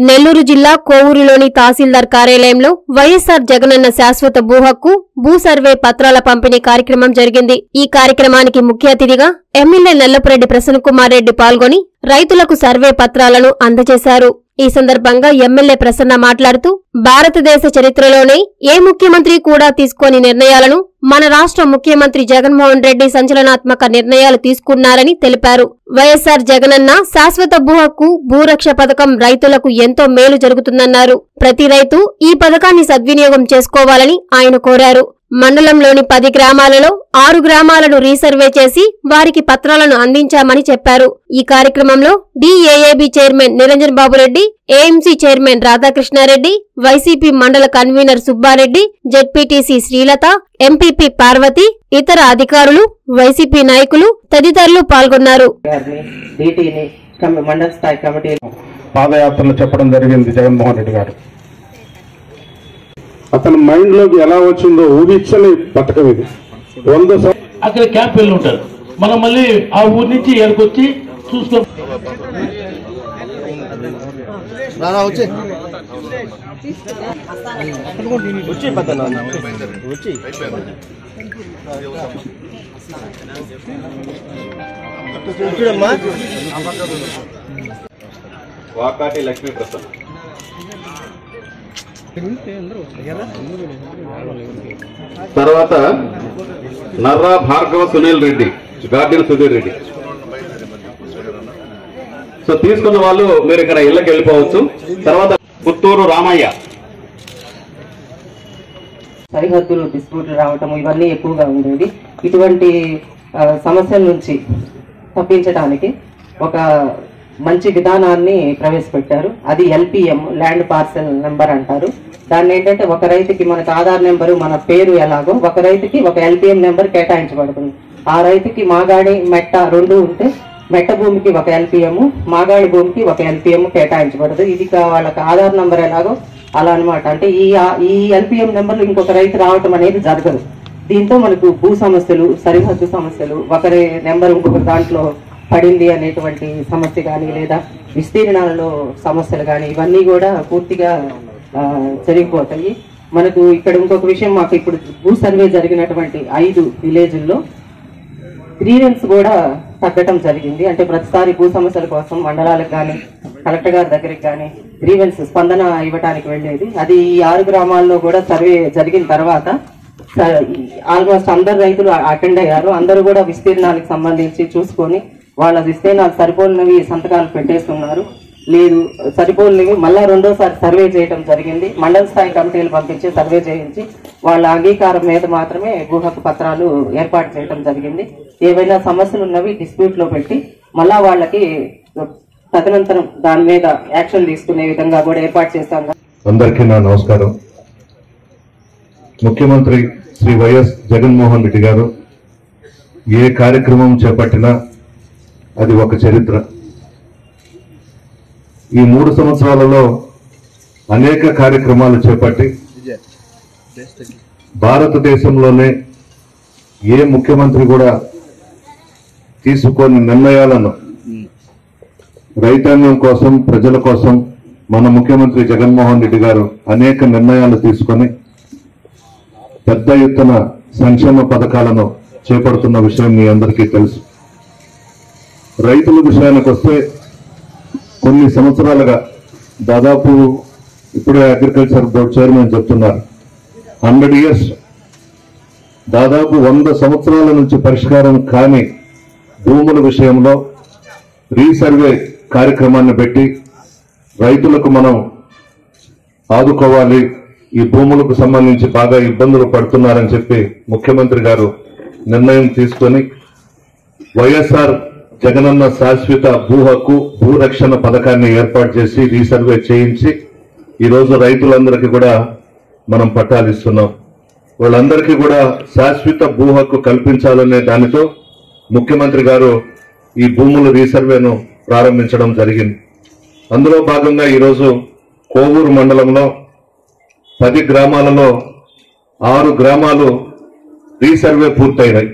నెల్లూరు జిల్లా కోవూరులోని తహసీల్దార్ కార్యాలయంలో వైఎస్సార్ జగనన్న శాశ్వత భూ హక్కు భూ సర్వే పత్రాల పంపిణీ కార్యక్రమం జరిగింది ఈ కార్యక్రమానికి ముఖ్య అతిథిగా ఎమ్మెల్యే నల్లపురెడ్డి ప్రసన్నకుమార్ రెడ్డి పాల్గొని రైతులకు సర్వే పత్రాలను అందజేశారు ఈ సందర్భంగా ఎమ్మెల్యే ప్రసన్న మాట్లాడుతూ భారతదేశ చరిత్రలోనే ఏ ముఖ్యమంత్రి కూడా తీసుకోని నిర్ణయాలను మన రాష్ట్ర ముఖ్యమంత్రి జగన్మోహన్ రెడ్డి సంచలనాత్మక నిర్ణయాలు తీసుకున్నారని తెలిపారు వైఎస్సార్ జగనన్న శాశ్వత భూ హక్కు భూరక్ష పథకం రైతులకు ఎంతో మేలు జరుగుతుందన్నారు ప్రతి రైతు ఈ పథకాన్ని సద్వినియోగం చేసుకోవాలని ఆయన కోరారు మండలంలోని పది గ్రామాలలో ఆరు గ్రామాలను రీసర్వే చేసి వారికి పత్రాలను అందించామని చెప్పారు ఈ కార్యక్రమంలో DAAB chairman Niranjan Babureddy AMC chairman Radhakrishnareddy YCP మండల convener Subbareddy ZPTC Srilatha MPP Parvathi ఇతర అధికారులు వైసీపీ నాయకులు తదితరులు పాల్గొన్నారు గారిని డీటీని కమి- మండల స్థాయి కమిటీ పాదయాత్రలో చెప్పడం జరిగింది జగన్మోహన్ రెడ్డి గారు అతని మైండ్ లోకి ఎలా వచ్చిందో ఊహించని పథకం ఇది వంద సం- అక్కడ క్యాంప్ వెళ్ళి ఉంటారు మనం మళ్ళీ ఆ ఊరి నుంచి ఎక్కడికొచ్చి చూసుకో వాకాటి లక్ష్మీ ప్రసన్న తర్వాత నర్రా భార్గవ సునీల్ రెడ్డి గార్డెన్ సుధీర్ రెడ్డి సో తీసుకున్న వాళ్ళు మీరు ఇక్కడ ఇళ్ళకి వెళ్ళిపోవచ్చు తర్వాత పుత్తూరు రామయ్య సరిహద్దులు డిస్ప్యూట్లు రావటం ఇవన్నీ ఎక్కువగా ఉండేవి ఇటువంటి ఆ, సమస్యల నుంచి తప్పించడానికి ఒక మంచి విధానాన్ని ప్రవేశపెట్టారు అది ఎల్పిఎం ల్యాండ్ పార్సెల్ నెంబర్ అంటారు దాన్ని ఏంటంటే ఒక రైతుకి మనకు ఆధార్ నెంబరు మన పేరు ఎలాగో ఒక రైతుకి ఒక ఎల్పిఎం నెంబర్ కేటాయించబడుతుంది ఆ రైతుకి మాగాడి మెట్ట రెండు ఉంటే మెట్ట భూమికి ఒక ఎల్పిఎం మాగాడి భూమికి ఒక ఎల్పిఎం కేటాయించబడదు ఇది కా- వాళ్ళకి ఆధార్ నెంబర్ ఎలాగో అలా అన్నమాట అంటే ఈ ఈ ఎల్పిఎం నెంబర్లు ఇంకొక రైతు రావటం అనేది జరగదు దీంతో మనకు భూ సమస్యలు సరిహద్దు సమస్యలు ఒకరి నెంబర్ ఇంకొక దాంట్లో పడింది అనేటువంటి సమస్య కానీ లేదా విస్తీర్ణాలలో సమస్యలు కానీ ఇవన్నీ కూడా పూర్తిగా ఆ, జరిగిపోతాయి మనకు ఇక్కడ ఇంకొక విషయం మాకు ఇప్పుడు భూ సర్వే జరిగినటువంటి ఐదు విలేజుల్లో గ్రీవెన్స్ కూడా తగ్గటం జరిగింది అంటే ప్రతిసారి భూ సమస్యల కోసం మండలాలకు కానీ కలెక్టర్ గారి దగ్గరికి కానీ గ్రీవెన్స్ స్పందన ఇవ్వడానికి వెళ్ళేది అది ఈ ఆరు గ్రామాల్లో కూడా సర్వే జరిగిన తర్వాత ఆల్మోస్ట్ అందరు రైతులు అటెండ్ అయ్యారు అందరూ కూడా విస్తీర్ణాలకు సంబంధించి చూసుకొని వాళ్ళ విస్తీర్ణాలు సరిపోలినవి సంతకాలు పెట్టేస్తున్నారు లేదు సరిపోలినవి మళ్ళా రెండోసారి సర్వే చేయడం జరిగింది మండల స్థాయి కమిటీలు పంపించి సర్వే చేయించి వాళ్ళ అంగీకారం మీద మాత్రమే భూ హక్కు పత్రాలు ఏర్పాటు చేయడం జరిగింది ఏవైనా సమస్యలు ఉన్నవి డిస్ప్యూట్ లో పెట్టి మళ్ళా వాళ్ళకి తదనంతరం దాని మీద యాక్షన్ తీసుకునే విధంగా కూడా ఏర్పాటు చేస్తాం అందరికీ నా నమస్కారం ముఖ్యమంత్రి శ్రీ వైఎస్ జగన్మోహన్ రెడ్డి గారు ఏ కార్యక్రమం చేపట్టినా అది ఒక చరిత్ర ఈ మూడు సంవత్సరాలలో అనేక కార్యక్రమాలు చేపట్టి భారతదేశంలోనే ఏ ముఖ్యమంత్రి కూడా తీసుకొని నిర్ణయాలను రైతాంగం కోసం ప్రజల కోసం మన ముఖ్యమంత్రి జగన్మోహన్ రెడ్డి గారు అనేక నిర్ణయాలు తీసుకొని పెద్ద ఎత్తున సంక్షేమ పథకాలను చేపడుతున్న విషయం మీ అందరికీ తెలుసు రైతుల విషయానికి వస్తే కొన్ని సంవత్సరాలుగా దాదాపు ఇప్పుడే అగ్రికల్చర్ బోర్డు చైర్మన్ చెప్తున్నారు హండ్రెడ్ ఇయర్స్ దాదాపు వంద సంవత్సరాల నుంచి పరిష్కారం కాని భూముల విషయంలో రీసర్వే కార్యక్రమాన్ని పెట్టి రైతులకు మనం ఆదుకోవాలి ఈ భూములకు సంబంధించి బాగా ఇబ్బందులు పడుతున్నారని చెప్పి ముఖ్యమంత్రి గారు నిర్ణయం తీసుకొని వైఎస్ఆర్ జగనన్న శాశ్వత భూ హక్కు భూరక్షణ పథకాన్ని ఏర్పాటు చేసి రీసర్వే చేయించి ఈ రోజు రైతులందరికీ కూడా మనం పట్టాలిస్తున్నాం వాళ్ళందరికీ కూడా శాశ్వత భూ హక్కు కల్పించాలనే దానితో ముఖ్యమంత్రి గారు ఈ భూముల రీసర్వేను ప్రారంభించడం జరిగింది అందులో భాగంగా ఈరోజు కోవూరు మండలంలో పది గ్రామాలలో ఆరు గ్రామాలు రీసర్వే పూర్తయినాయి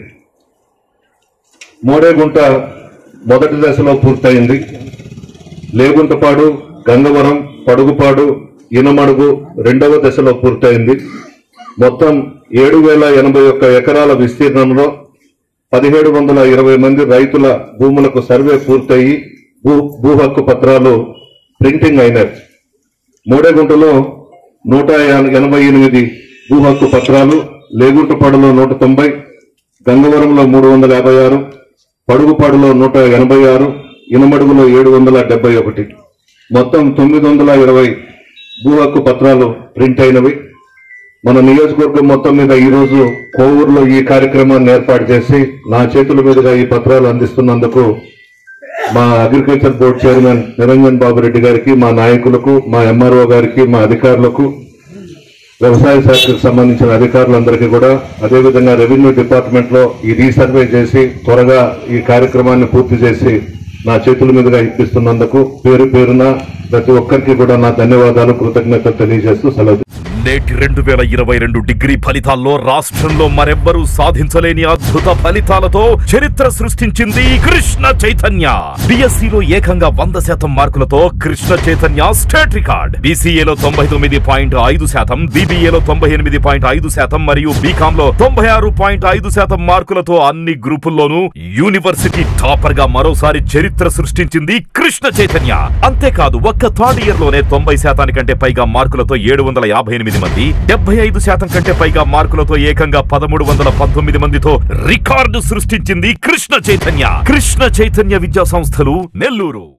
మోడేగుంట మొదటి దశలో పూర్తయింది లేగుంటపాడు గంగవరం పడుగుపాడు ఇనమడుగు రెండవ దశలో పూర్తయింది మొత్తం ఏడు వేల ఎనభై ఒక్క ఎకరాల విస్తీర్ణంలో పదిహేడు వందల ఇరవై మంది రైతుల భూములకు సర్వే పూర్తయి భూ భూ హక్కు పత్రాలు ప్రింటింగ్ అయినాయి మూడేగుంటలో నూట ఎన- ఎనభై ఎనిమిది భూ హక్కు పత్రాలు లేగుంటపాడులో నూట తొంభై గంగవరంలో మూడు వందల యాభై ఆరు పడుగుపాడులో నూట ఎనభై ఆరు ఇనమడుగులో ఏడు వందల డెబ్బై ఒకటి మొత్తం తొమ్మిది వందల ఇరవై భూ హక్కు పత్రాలు ప్రింట్ అయినవి మన నియోజకవర్గం మొత్తం మీద ఈ రోజు కోవూరులో ఈ కార్యక్రమాన్ని ఏర్పాటు చేసి నా చేతుల మీదుగా ఈ పత్రాలు అందిస్తున్నందుకు మా agriculture board chairman Niranjan Babu Reddy గారికి మా నాయకులకు మా ఎంఆర్ఓ గారికి మా అధికారులకు వ్యవసాయ శాఖకు సంబంధించిన అధికారులందరికీ కూడా అదేవిధంగా రెవెన్యూ డిపార్ట్మెంట్ లో ఈ రీసర్వే చేసి త్వరగా ఈ కార్యక్రమాన్ని పూర్తి చేసి నా చేతుల మీదుగా ఇప్పిస్తున్నందుకు పేరు పేరున ప్రతి ఒక్కరికి కూడా నా ధన్యవాదాలు కృతజ్ఞతలు తెలియజేస్తూ సెలవు నేటి రెండు వేల ఇరవై రెండు డిగ్రీ ఫలితాల్లో రాష్ట్రంలో మరెవ్వరూ సాధించలేని అద్భుత ఫలితాలతో చరిత్ర సృష్టించింది కృష్ణ చైతన్య బిఎస్సిలో ఏకంగా వంద శాతం మార్కులతో కృష్ణ చైతన్య స్టేట్ రికార్డ్ బీసీఏలో తొంభై తొమ్మిది పాయింట్ ఐదు శాతం బీబీఏలో తొంభై ఎనిమిది పాయింట్ ఐదు శాతం మరియు బీకామ్ లో తొంభై ఆరు పాయింట్ ఐదు శాతం మార్కులతో అన్ని గ్రూపుల్లోనూ యూనివర్సిటీ టాపర్ గా మరోసారి చరిత్ర సృష్టించింది కృష్ణ చైతన్య అంతేకాదు ఒక్క థర్డ్ ఇయర్ లోనే తొంభై శాతానికంటే పైగా మార్కులతో ఏడు వందల యాభై ఎనిమిది మంది డెబ్బై ఐదు శాతం కంటే పైగా మార్కులతో ఏకంగా పదమూడు వందల పంతొమ్మిది మందితో రికార్డు సృష్టించింది కృష్ణ చైతన్య కృష్ణ చైతన్య విద్యా సంస్థలు నెల్లూరు